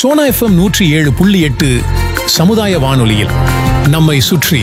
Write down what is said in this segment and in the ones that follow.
Sona FM நூற்றி ஏழு புள்ளி எட்டு சமுதாய வானொலியில் நம்மை சுற்றி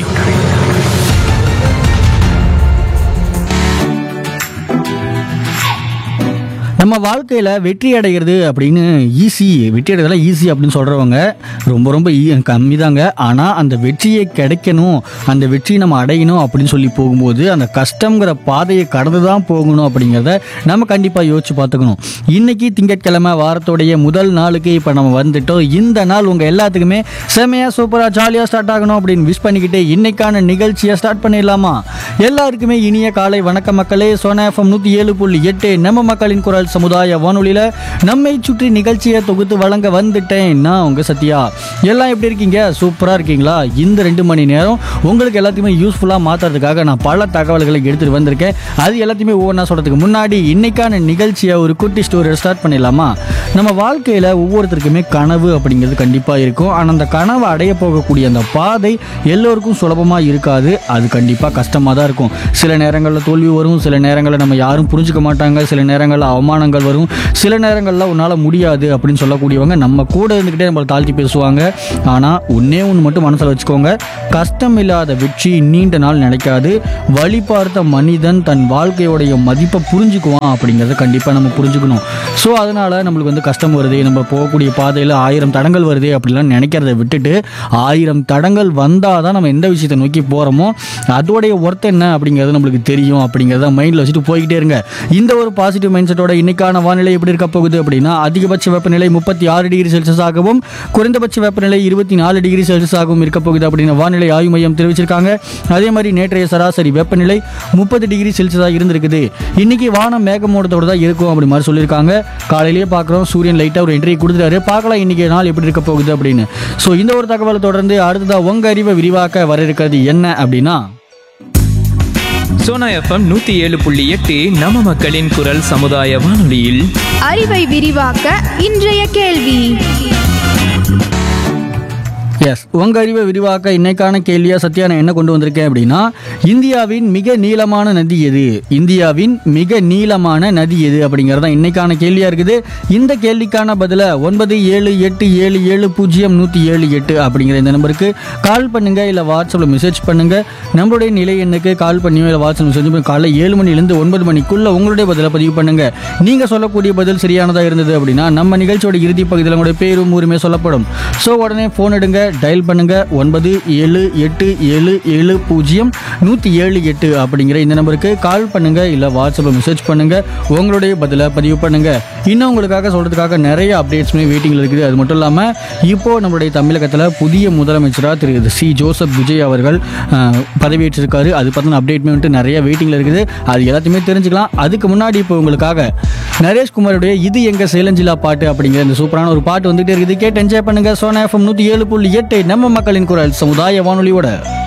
நம்ம வாழ்க்கையில் வெற்றி அடைகிறது அப்படின்னு ஈஸி வெற்றி அடைறதெல்லாம் ஈஸி அப்படின்னு சொல்கிறவங்க ரொம்ப ரொம்ப கம்மி தாங்க ஆனால் அந்த வெற்றியை கிடைக்கணும் அந்த வெற்றியை நம்ம அடையணும் அப்படின்னு சொல்லி போகும்போது அந்த கஷ்டங்கிற பாதையை கடந்து தான் போகணும் அப்படிங்கிறத நம்ம கண்டிப்பாக யோசிச்சு பார்த்துக்கணும் இன்னைக்கு திங்கட்கிழமை வாரத்தோடைய முதல் நாளுக்கு இப்போ நம்ம வந்துட்டோம் இந்த நாள் உங்கள் எல்லாத்துக்குமே செமையாக சூப்பராக ஜாலியாக ஸ்டார்ட் ஆகணும் அப்படின்னு விஷ் பண்ணிக்கிட்டு இன்னைக்கான நிகழ்ச்சியை ஸ்டார்ட் பண்ணிடலாமா எல்லாருக்குமே இனிய காலை வணக்க மக்களே சோனா எஃப்எம் நூற்றி ஏழு புள்ளி எட்டு நம்ம மக்களின் குரல் சமுதாய வானொலியில் நம்மை சுற்றி நிகழ்ச்சியை தொகுத்து வழங்க வந்துட்டேன் நான் உங்கள் சத்யா எல்லாம் எப்படி இருக்கீங்க சூப்பராக இருக்கீங்களா இந்த ரெண்டு மணி நேரம் உங்களுக்கு எல்லாத்தையுமே யூஸ்ஃபுல்லாக மாற்றுறதுக்காக நான் பல தகவல்களை எடுத்துகிட்டு வந்திருக்கேன் அது எல்லாத்தையுமே ஒவ்வொன்றா சொல்கிறதுக்கு முன்னாடி இன்னைக்கான நிகழ்ச்சியை ஒரு குட்டி ஸ்டோரி ஸ்டார்ட் பண்ணிடலாமா நம்ம வாழ்க்கையில் ஒவ்வொருத்தருக்குமே கனவு அப்படிங்கிறது கண்டிப்பாக இருக்கும் ஆனால் அந்த கனவை அடைய போகக்கூடிய அந்த பாதை எல்லோருக்கும் சுலபமாக இருக்காது அது கண்டிப்பாக கஷ்டமாக தான் இருக்கும் சில நேரங்களில் தோல்வி வரும் சில நேரங்களில் நம்ம யாரும் புரிஞ்சுக்க மாட்டாங்க சில நேரங்களில் அவமானங்கள் வரும் சில நேரங்களில் உன்னால் முடியாது அப்படின்னு சொல்லக்கூடியவங்க நம்ம கூட இருந்துக்கிட்டே நம்மளை தாழ்த்தி பேசுவாங்க ஆனால் ஒன்றே ஒன்று மட்டும் மனசில் வச்சுக்கோங்க கஷ்டம் இல்லாத வெற்றி நீண்ட நாள் நிலைக்காது வழி பார்த்த மனிதன் தன் வாழ்க்கையோடைய மதிப்பை புரிஞ்சுக்குவான் அப்படிங்கிறத கண்டிப்பாக நம்ம புரிஞ்சுக்கணும் ஸோ அதனால் நம்மளுக்கு வந்து கஷ்டம் வருது நம்ம போகக்கூடிய பாதையில் ஆயிரம் தடங்கள் வருது அப்படிலாம் நினைக்கிறத விட்டுட்டு ஆயிரம் தடங்கள் வந்தால் தான் நம்ம எந்த விஷயத்தை நோக்கி போகிறோமோ அதோடைய ஒர்த் என்ன அப்படிங்கிறது நம்மளுக்கு தெரியும் அப்படிங்கிறத மைண்டில் வச்சுட்டு போய்கிட்டே இருங்க இந்த ஒரு பாசிட்டிவ் மைண்ட் செட்டோட இன்னைக்கான வானிலை எப்படி இருக்க போகுது அப்படின்னா அதிகபட்ச வெப்பநிலை முப்பத்தி ஆறு டிகிரி செல்சியஸ் ஆகவும் குறைந்தபட்ச வெப்பநிலை இருபத்தி நாலு டிகிரி செல்சியஸ் ஆகவும் இருக்க போகுது அப்படின்னு வானிலை ஆய்வு மையம் தெரிவிச்சிருக்காங்க அதே மாதிரி நேற்றைய சராசரி வெப்பநிலை முப்பது டிகிரி செல்சியஸாக இருந்திருக்குது இன்னைக்கு வானம் மேகமூட்டத்தோட தான் இருக்கும் அப்படி மாதிரி சொல்லியிருக்காங்க காலையிலேயே பார்க்குறோம் சூரியன் லைட்டாக ஒரு என்ட்ரி கொடுத்துட்டாரு பார்க்கலாம் இன்னைக்கு நாள் எப்படி இருக்க போகுது அப்படின்னு ஸோ இந்த ஒரு தகவலை தொடர்ந்து அடுத்ததாக உங்க அறிவை விரிவாக்க வர இருக்கிறது என்ன அப்படின்னா சோனா எஃப்எம் நூத்தி ஏழு புள்ளி எட்டு நம்ம மக்களின் குரல் சமுதாய வானொலியில் அறிவை விரிவாக்க இன்றைய கேள்வி எஸ் உங்க அறிவை விரிவாக்க இன்னைக்கான கேள்வியா சத்யா நான் என்ன கொண்டு வந்திருக்கேன் அப்படின்னா இந்தியாவின் மிக நீளமான நதி எது இந்தியாவின் மிக நீளமான நதி எது அப்படிங்கிறது தான் இன்னைக்கான கேள்வியா இருக்குது இந்த கேள்விக்கான பதில ஒன்பது ஏழு எட்டு ஏழு ஏழு பூஜ்ஜியம் நூற்றி ஏழு எட்டு அப்படிங்கிற இந்த நம்பருக்கு கால் பண்ணுங்க இல்லை வாட்ஸ்அப்பில் மெசேஜ் பண்ணுங்க நம்மளுடைய நிலை எண்ணுக்கு கால் பண்ணியோ இல்லை வாட்ஸ்அப் மெசேஜ் பண்ணி காலைல ஏழு மணிலேருந்து ஒன்பது மணிக்குள்ள உங்களுடைய பதிலை பதிவு பண்ணுங்க நீங்க சொல்லக்கூடிய பதில் சரியானதா இருந்தது அப்படின்னா நம்ம நிகழ்ச்சியோட இறுதி பகுதியில் உங்களுடைய பேரும் ஊருமே சொல்லப்படும் ஸோ உடனே ஃபோன் எடுங்க டயல் பண்ணுங்க ஒன்பது ஏழு எட்டு ஏழு ஏழு பூஜ்ஜியம் நூற்றி ஏழு எட்டு அப்படிங்கிற இந்த நம்பருக்கு கால் பண்ணுங்க இல்லை வாட்ஸ்அப்பில் மெசேஜ் பண்ணுங்க உங்களுடைய பதிலை பதிவு பண்ணுங்க இன்னும் உங்களுக்காக சொல்றதுக்காக நிறைய அப்டேட்ஸுமே வெயிட்டிங்கில் இருக்குது அது மட்டும் இல்லாமல் இப்போ நம்மளுடைய தமிழகத்தில் புதிய முதலமைச்சராக திரு சி ஜோசப் விஜய் அவர்கள் அஹ், பதவியேற்றிருக்காரு அது பற்றின அப்டேட்மே வந்துட்டு நிறைய வெயிட்டிங்கில் இருக்குது அது எல்லாத்தையுமே தெரிஞ்சுக்கலாம் அதுக்கு முன்னாடி இப்போ உங்களுக்காக நரேஷ் குமாருடைய இது எங்க சேலஞ்சிலா பாட்டு அப்படிங்கிற இந்த சூப்பரான ஒரு பாட்டு வந்துட்டே இருக்குது கேட்டு என்ஜாய் பண்ணுங்க சோனா எஃப்எம் நூற்றி ஏழு புள்ளி எட்டு நம்ம மக்களின் குரல் சமுதாய வானொலியோட